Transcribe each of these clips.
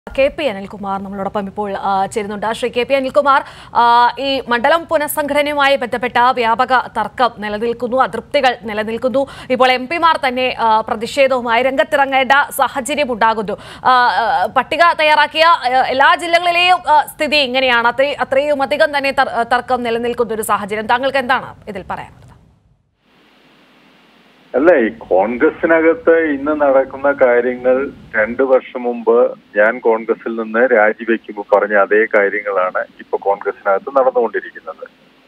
K P Anilkumar നമ്മളോടൊപ്പം ഇപ്പോൾ ആ, ചേരുന്നുണ്ട് ശ്രീ കെ പി അനിൽകുമാർ ആ, ഈ മണ്ഡലം പുനഃസംഘടനയുമായി ബന്ധപ്പെട്ട വ്യാപക തർക്കം നിലനിൽക്കുന്നു അതൃപ്തികൾ നിലനിൽക്കുന്നു ഇപ്പോൾ എം പിമാർ തന്നെ ആ, പ്രതിഷേധവുമായി രംഗത്തിറങ്ങേണ്ട സാഹചര്യം ഉണ്ടാകുന്നു ആ, ആ, പട്ടിക തയ്യാറാക്കിയ ആ, എല്ലാ ജില്ലകളിലെയും ആ, സ്ഥിതി ഇങ്ങനെയാണ് അത്ര- അത്രയും അധികം തന്നെ തർ- തർക്കം നിലനിൽക്കുന്ന ഒരു സാഹചര്യം താങ്കൾക്ക് എന്താണ് ഇതിൽ പറയാനുള്ളത് അല്ല ഈ കോൺഗ്രസിനകത്ത് ഇന്ന് നടക്കുന്ന കാര്യങ്ങൾ രണ്ടു വർഷം മുമ്പ് ഞാൻ കോൺഗ്രസിൽ നിന്ന് രാജിവെക്കുമ്പോൾ പറഞ്ഞ അതേ കാര്യങ്ങളാണ് ഇപ്പൊ കോൺഗ്രസിനകത്ത് നടന്നുകൊണ്ടിരിക്കുന്നത്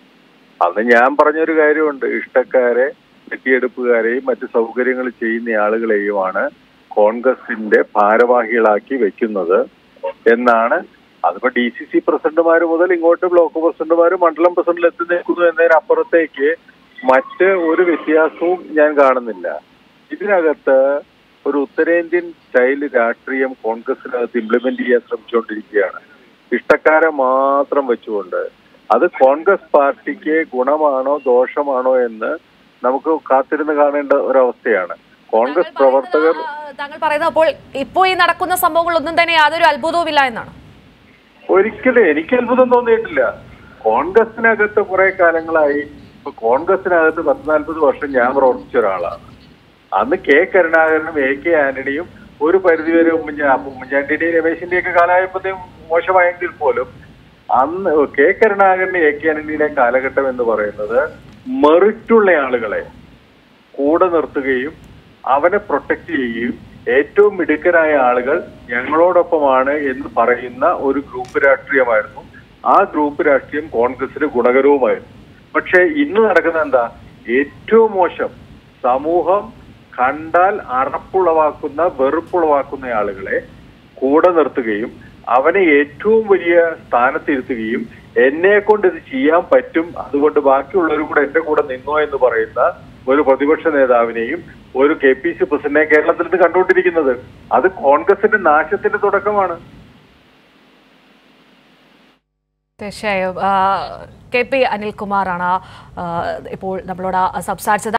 അന്ന് ഞാൻ പറഞ്ഞൊരു കാര്യമുണ്ട് ഇഷ്ടക്കാരെ വെട്ടിയെടുപ്പുകാരെയും മറ്റു സൗകര്യങ്ങൾ ചെയ്യുന്ന ആളുകളെയുമാണ് കോൺഗ്രസിന്റെ ഭാരവാഹികളാക്കി വെക്കുന്നത് എന്നാണ് അതിപ്പോ ഡി സി സി പ്രസിഡന്റുമാർ മുതൽ ഇങ്ങോട്ട് ബ്ലോക്ക് പ്രസിഡന്റുമാർ മണ്ഡലം പ്രസിഡന്റിൽ എത്തി നിൽക്കുന്നു എന്നതിനപ്പുറത്തേക്ക് മറ്റ് ഒരു വ്യത്യാസവും ഞാൻ കാണുന്നില്ല ഇതിനകത്ത് ഒരു ഉത്തരേന്ത്യൻ സ്റ്റൈൽ രാഷ്ട്രീയം കോൺഗ്രസിനകത്ത് ഇംപ്ലിമെന്റ് ചെയ്യാൻ ശ്രമിച്ചുകൊണ്ടിരിക്കുകയാണ് ഇഷ്ടക്കാരെ മാത്രം വെച്ചുകൊണ്ട് അത് കോൺഗ്രസ് പാർട്ടിക്ക് ഗുണമാണോ ദോഷമാണോ എന്ന് നമുക്ക് കാത്തിരുന്ന് കാണേണ്ട ഒരവസ്ഥയാണ് കോൺഗ്രസ് താങ്കൾ പ്രവർത്തകർ പറയുന്നത്, ആ, താങ്കൾ പറയുന്നത് അപ്പോൾ ഇപ്പോൾ ഈ നടക്കുന്ന സംഭവങ്ങളൊന്നും തന്നെ യാതൊരു അത്ഭുതവുമില്ല എന്നാണ് ഒരിക്കലും എനിക്ക് അത്ഭുതം തോന്നിയിട്ടില്ല കോൺഗ്രസിനകത്ത് കുറെ കാലങ്ങളായി ഇപ്പൊ കോൺഗ്രസിനകത്ത് പത്ത് നാൽപ്പത് വർഷം ഞാൻ പ്രവർത്തിച്ച ഒരാളാണ് അന്ന് കെ കരുണാകരനും എ കെ ആന്റണിയും ഒരു പരിധിവരെ ഉമ്മൻചാ ഉമ്മൻചാണ്ടിന്റെയും രമേശിന്റെയും ഒക്കെ കാലമായപ്പോഴത്തേക്കും മോശമായെങ്കിൽ പോലും അന്ന് കെ കരുണാകരന്റെ എ കെ ആന്റണിയുടെ കാലഘട്ടം എന്ന് പറയുന്നത് മെറിറ്റുള്ള ആളുകളെ കൂടെ നിർത്തുകയും അവനെ പ്രൊട്ടക്ട് ചെയ്യുകയും ഏറ്റവും മിടുക്കരായ ആളുകൾ ഞങ്ങളോടൊപ്പമാണ് എന്ന് പറയുന്ന ഒരു ഗ്രൂപ്പ് രാഷ്ട്രീയമായിരുന്നു ആ ഗ്രൂപ്പ് രാഷ്ട്രീയം കോൺഗ്രസിന് ഗുണകരവുമായിരുന്നു പക്ഷേ ഇന്ന് നടക്കുന്ന എന്താ ഏറ്റവും മോശം സമൂഹം കണ്ടാൽ അറപ്പുളവാക്കുന്ന വെറുപ്പുളവാക്കുന്ന ആളുകളെ കൂടെ നിർത്തുകയും അവനെ ഏറ്റവും വലിയ സ്ഥാനത്തിരുത്തുകയും എന്നെ കൊണ്ട് ഇത് ചെയ്യാൻ പറ്റും അതുകൊണ്ട് ബാക്കിയുള്ളവരും കൂടെ എന്റെ കൂടെ നിന്നോ എന്ന് പറയുന്ന ഒരു പ്രതിപക്ഷ നേതാവിനെയും ഒരു കെ പി സി പ്രസിഡന്റിനെ കേരളത്തിൽ നിന്ന് കണ്ടുകൊണ്ടിരിക്കുന്നത് അത് കോൺഗ്രസിന്റെ നാശത്തിന്റെ തുടക്കമാണ് തീർച്ചയായും ആ, കെ പി അനിൽകുമാറാണ് ആ, ഇപ്പോൾ നമ്മളോട് സംസാരിച്ചത്